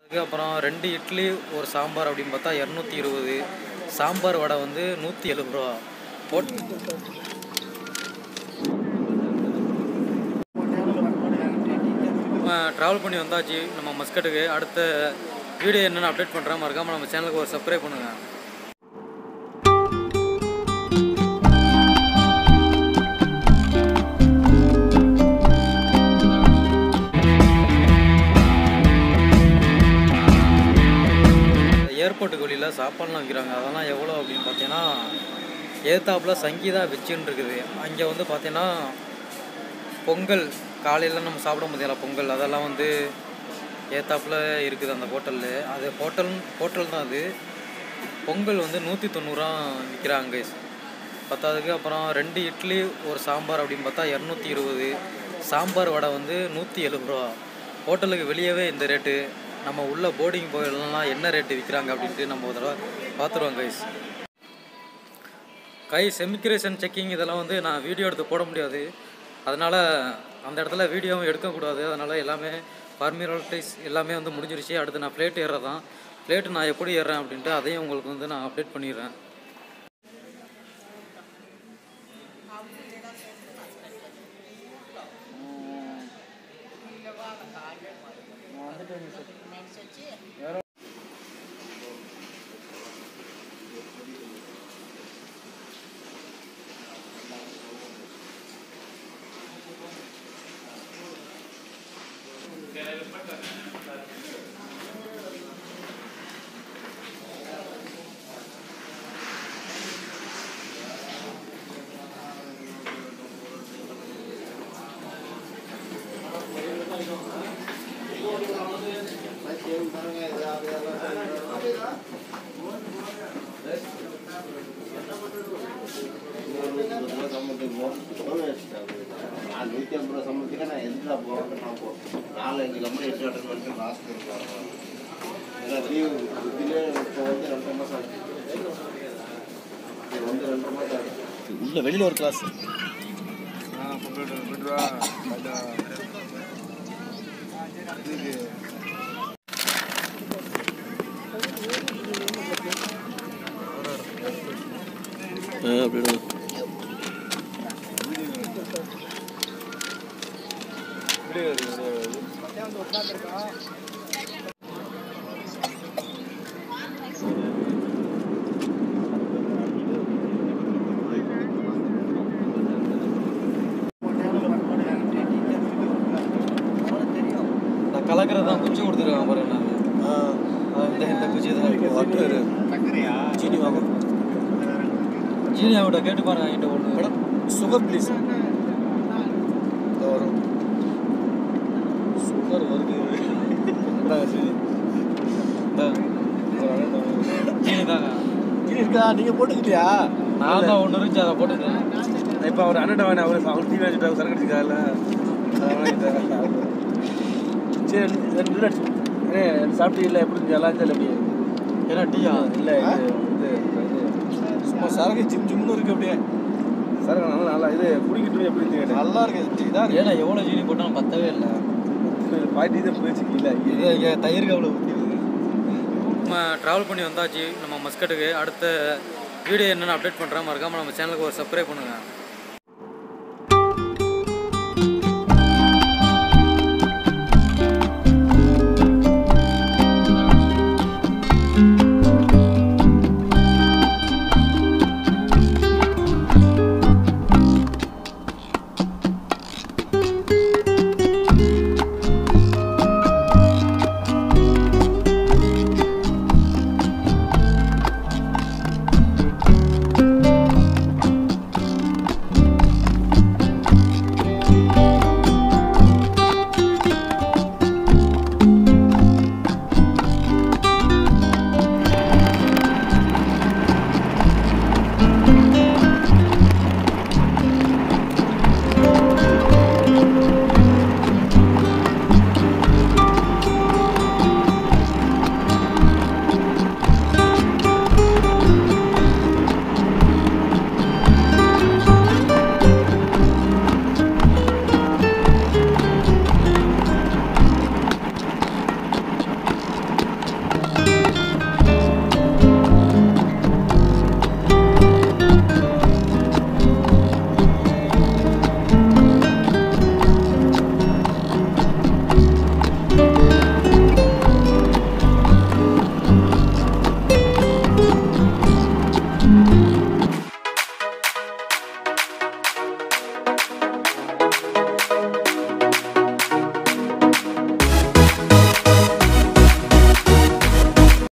அதுக்கு அப்புறம் ரெண்டு இட்லி ஒரு சாம்பார் அப்படின்னு பார்த்தா இரநூத்தி இருபது சாம்பார் வடை வந்து நூற்றி எழுபது ரூபா போட் நம்ம ட்ராவல் பண்ணி வந்தாச்சு நம்ம மஸ்கட்டுக்கு அடுத்த வீடியோ என்னென்னு அப்டேட் பண்ணுறேன் மறக்காமல் நம்ம சேனலுக்கு ஒரு சப்ஸ்கிரைப் பண்ணுங்கள் ஏர்போர்ட்டுக்கு வெளியில் சாப்பாடுலாம் விற்கிறாங்க அதெல்லாம் எவ்வளோ அப்படின்னு பார்த்தீங்கன்னா ஏத்தாப்பில் சங்கீதா வெச்சுன்னு இருக்குது அங்கே வந்து பார்த்தீங்கன்னா பொங்கல் காலையில் நம்ம சாப்பிட முடியல பொங்கல் அதெல்லாம் வந்து ஏத்தாப்பில் இருக்குது அந்த ஹோட்டலில் அது ஹோட்டல் ஹோட்டல் தான் அது பொங்கல் வந்து நூற்றி தொண்ணூறுரூவா விற்கிறாங்க guys. பத்தாவதுக்கு அப்புறம் ரெண்டு இட்லி ஒரு சாம்பார் அப்படின்னு பார்த்தா இரநூத்தி இருபது சாம்பார் வடை வந்து நூற்றி எழுபது ரூபா ஹோட்டலுக்கு வெளியவே இந்த ரேட்டு நம்ம உள்ள போர்டிங் போயிடலாம் என்ன ரேட்டு விற்கிறாங்க அப்படின்ட்டு நம்ம ஒரு தடவை பார்த்துருவோம் கைஸ் கை செமிக்ரேஷன் செக்கிங் இதெல்லாம் வந்து நான் வீடியோ எடுத்து போட முடியாது அதனால் அந்த இடத்துல வீடியோவும் எடுக்கக்கூடாது அதனால் எல்லாமே ஃபார்மியாலிட்டிஸ் எல்லாமே வந்து முடிஞ்சிருச்சு அடுத்து நான் பிளேட் ஏறுறதான் பிளேட்டு நான் எப்படி ஏறுறேன் அப்படின்ட்டு அதையும் உங்களுக்கு வந்து நான் அப்டேட் பண்ணிடுறேன் நான் நூற்றி ஐம்பது ரூபா சம்பளத்துக்கு நான் எதுக்கு போகிறேன் நான் போ நாலஞ்சு கம்பெனி எட்டு அட்டன் பண்ணிட்டு லாஸ்ட் இருக்காங்க ஏன்னா லீவ் புத்திலே இப்போ வந்து ரெண்டரை மாதம் ஆச்சு இது வந்து ரெண்டரை மாதம் ஆச்சு உள்ள வெளியில ஒரு கிளாஸ் அப்படி இந்த கலக்கிறது தான் குச்சி கொடுத்துருக்காங்க பாருங்க நான் இந்த இந்த குச்சி தான் இருக்கு சீனி வாங்கும் ஜீனி அவட்ட கேட்டு பாருங்க என்கிட்ட ஒன்று மேடம் சுகர் ப்ளீஸ் வரும் சுகர் வருது இந்தாங்க சீனி ஜீனி தாங்க சீனி இருக்கா நீங்க போட்டுக்கிட்டியா நான் தான் ஒன்று இருந்துச்சு அதை போட்டுட்டேன் இப்போ அவர் அண்ணன் வாங்க அவர் அவர் டீ வச்சுட்டு சரக்கு அடிச்சுக்கால சரி ரெண்டு ரெண்டு அடிச்சு ஏ சாப்பிட்டு இல்லை எப்படி இருந்துச்சு நல்லா இருந்துச்சு எப்படி ஏன்னா டீயா இல்லை இது இது இது சும்மா சரக்கு ஜிம் ஜிம்னு இருக்கு அப்படியே சரக்கு நல்லா நல்லா இது குடிக்கிட்டு எப்படி இருந்துச்சு நல்லா இருக்கு இதான் ஏன்னா எவ்வளோ ஜீனி போட்டாலும் பத்தவே இல்லை பாட்டி இதை போயிடுச்சு இல்லை இது இங்க தயிருக்கு அவ்வளோ ஊற்றி நம்ம ட்ராவல் பண்ணி வந்தாச்சு நம்ம மஸ்கட்டுக்கு அடுத்த வீடியோ என்னென்னு அப்டேட் பண்ணுறேன் மறக்காமல் நம்ம சேனலுக்கு ஒரு சப்ஸ்கிரைப் பண்ணுங்கள்